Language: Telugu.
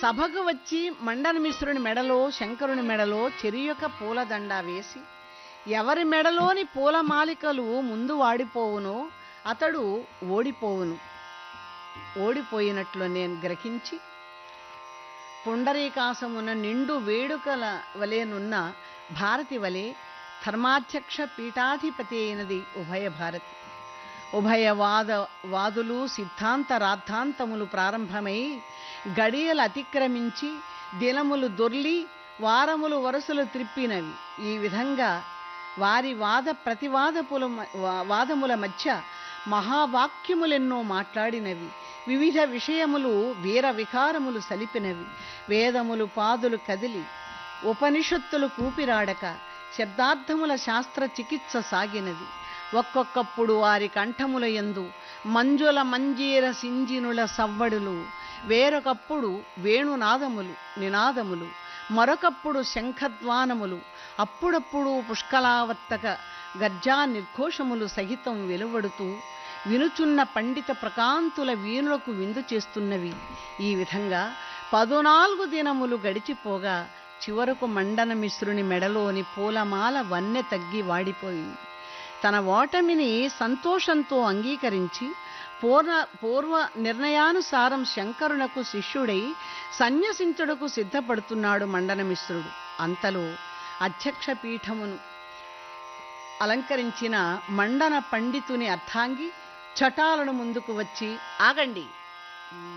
సభకు వచ్చి మండన మిశ్రుని మెడలో శంకరుని మెడలో చెరియొక పూలదండ వేసి ఎవరి మెడలోని పూలమాలికలు ముందు వాడిపోవునో అతడు ఓడిపోవును ఓడిపోయినట్లు నేను గ్రహించి పుండరీకాసమున నిండు వేడుకల వలెనున్న భారతి వలె ధర్మాధ్యక్ష పీఠాధిపతి అయినది ఉభయ భారతి ఉభయ వాద వాదులు సిద్ధాంత రాద్ధాంతములు ప్రారంభమై గడియలు అతిక్రమించి దినములు దొర్లి వారములు వరుసలు త్రిప్పినవి ఈ విధంగా వారి వాద ప్రతివాదపుల మ- వా- వాదముల మధ్య మహావాక్యములెన్నో మాట్లాడినవి వివిధ విషయములు వీర వికారములు సలిపినవి వేదములు పాదులు కదిలి ఉపనిషత్తులు కూపిరాడక శబ్దార్థముల శాస్త్ర చికిత్స సాగినది ఒక్కొక్కప్పుడు వారి కంఠముల యందు మంజుల మంజీర సింజినుల సవ్వడులు వేరొకప్పుడు వేణునాదములు నినాదములు మరొకప్పుడు శంఖధ్వానములు అప్పుడప్పుడు పుష్కలావర్తక గర్జా నిర్ఘోషములు సహితం వెలువడుతూ వినుచున్న పండిత ప్రకాంతుల వీణులకు విందు చేస్తున్నవి ఈ విధంగా పదునాలుగు దినములు గడిచిపోగా చివరకు మండన మిశ్రుని మెడలోని పూలమాల వన్నె తగ్గి వాడిపోయింది తన ఓటమిని సంతోషంతో అంగీకరించి పూర్ణ పూర్వ నిర్ణయానుసారం శంకరునకు శిష్యుడై సన్యసించుటకు సిద్ధపడుతున్నాడు మండనమిశ్రుడు అంతలో అధ్యక్ష పీఠమును అలంకరించిన మండన పండితుని అర్థాంగి చటాలను ముందుకు వచ్చి ఆగండి